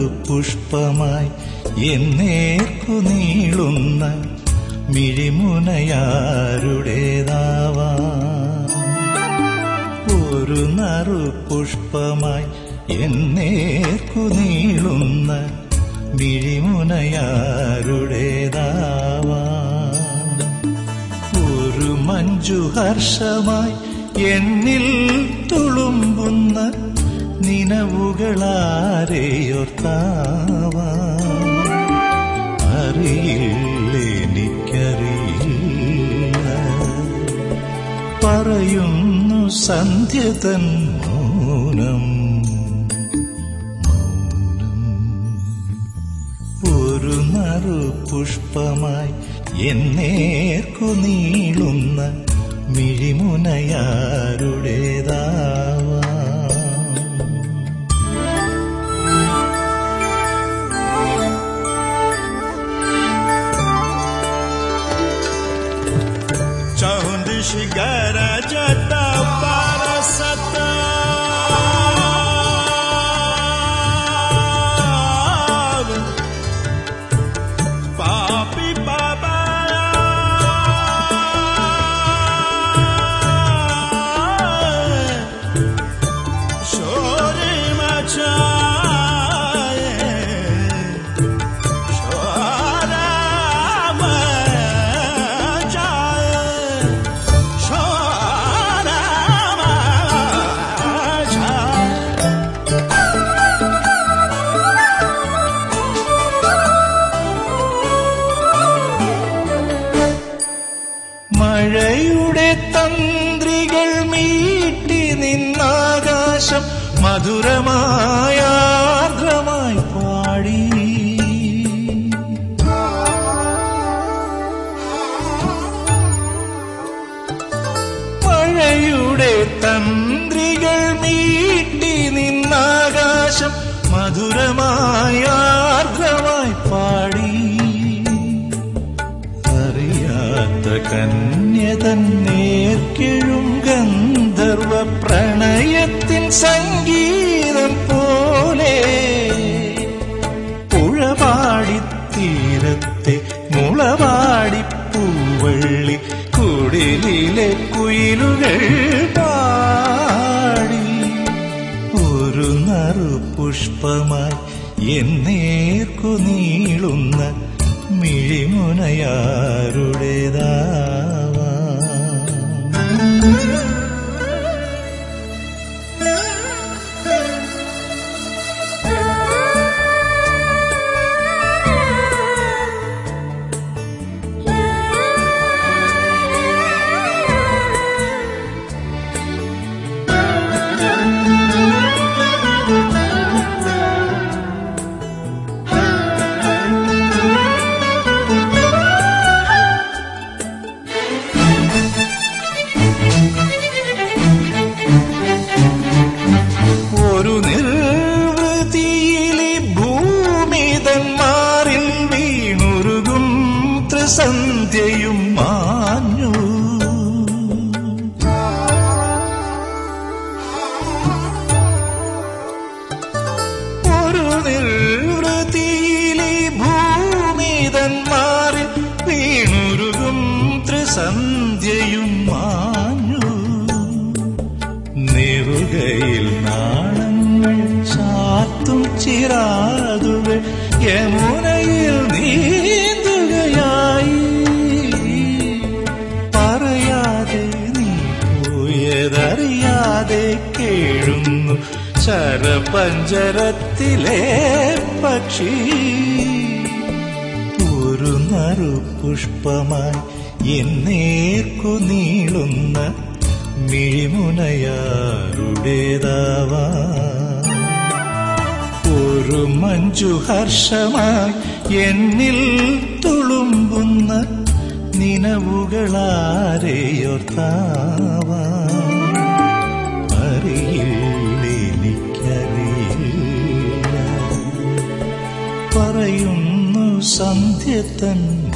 പുഷ്പമായി എന്നേർക്കു നീളുന്ന മിഴിമുനയാരുടേതാവാ ഒരു നറു പുഷ്പമായി എന്നേർക്കു നീളുന്ന മിഴിമുനയാരുടേതാവാ ഒരു മഞ്ജുഹർഷമായി എന്നിൽ തുളുമ്പുന്ന നിനവുകളാരെയോർത്താവാ അറിയില്ലെനിക്കറിയില്ല പറയുന്നു സന്ധ്യതൻ മൗനം മൗനം ഒരു നറു പുഷ്പമായി എന്നേർക്കു നീളുന്ന മിഴിമുനയാരുടേതാവാ चहुंदिशी गरजत परसत पापी बाबा शोरे मचाए शोरा मचाए शोरा मचाए മഴയുടെ തന്ത്രികൾ മീട്ടി നിന്നാകാശം മധുരമായ ആർദ്രമായി പാടി മഴയുടെ തന്ത്രികൾ മീട്ടി നിന്നാകാശം മധുരമായ ആർദ്രമായി പാടി അറിയാത്ത കന്യ തന്നേർക്കിഴും ഗന്ധർവ പ്രണയത്തിൻ സംഗീതം പോലെ പുഴപാടിത്തീരത്തെ മുളപാടിപ്പൂവള്ളി കുടിലിലെ കുയിലുകൾ പാടി ഒരു നറു പുഷ്പമായി എന്നേർക്കു നീളുന്ന മിഴിമുനയാരുടേതാവാ ഒരു നിർവൃതിയിലെ ഭൂമിതന്മാരിൽ വീണുരുകും ത്രിസന്ധ്യയും മാഞ്ഞു ഒരു നിർവൃതിയിലെ ഭൂമിതന്മാരിൽ വീണുരുകും ത്രിസന്ധ്യയും മാഞ്ഞു നെറുകയിൽ നാണങ്ങൾ ചാത്തും ചിറാതുകൾ യമുനയിൽ നീന്തുകയായി പറയാതെ നീ പോയതറിയാതെ കേഴുന്നു ശരപഞ്ചരത്തിലെ പക്ഷി ഒരു നറു പുഷ്പമായി എന്നേർക്കു നീളുന്ന മിഴിമുനയാരുടേതാവാ ഒരു മഞ്ജുഹർഷമായി എന്നിൽ തുളുമ്പുന്ന നിനവുകളാരെയോർത്താവാ അറിയില്ലെനിക്കറിയില്ല പറയുന്നു സന്ധ്യത്തൻ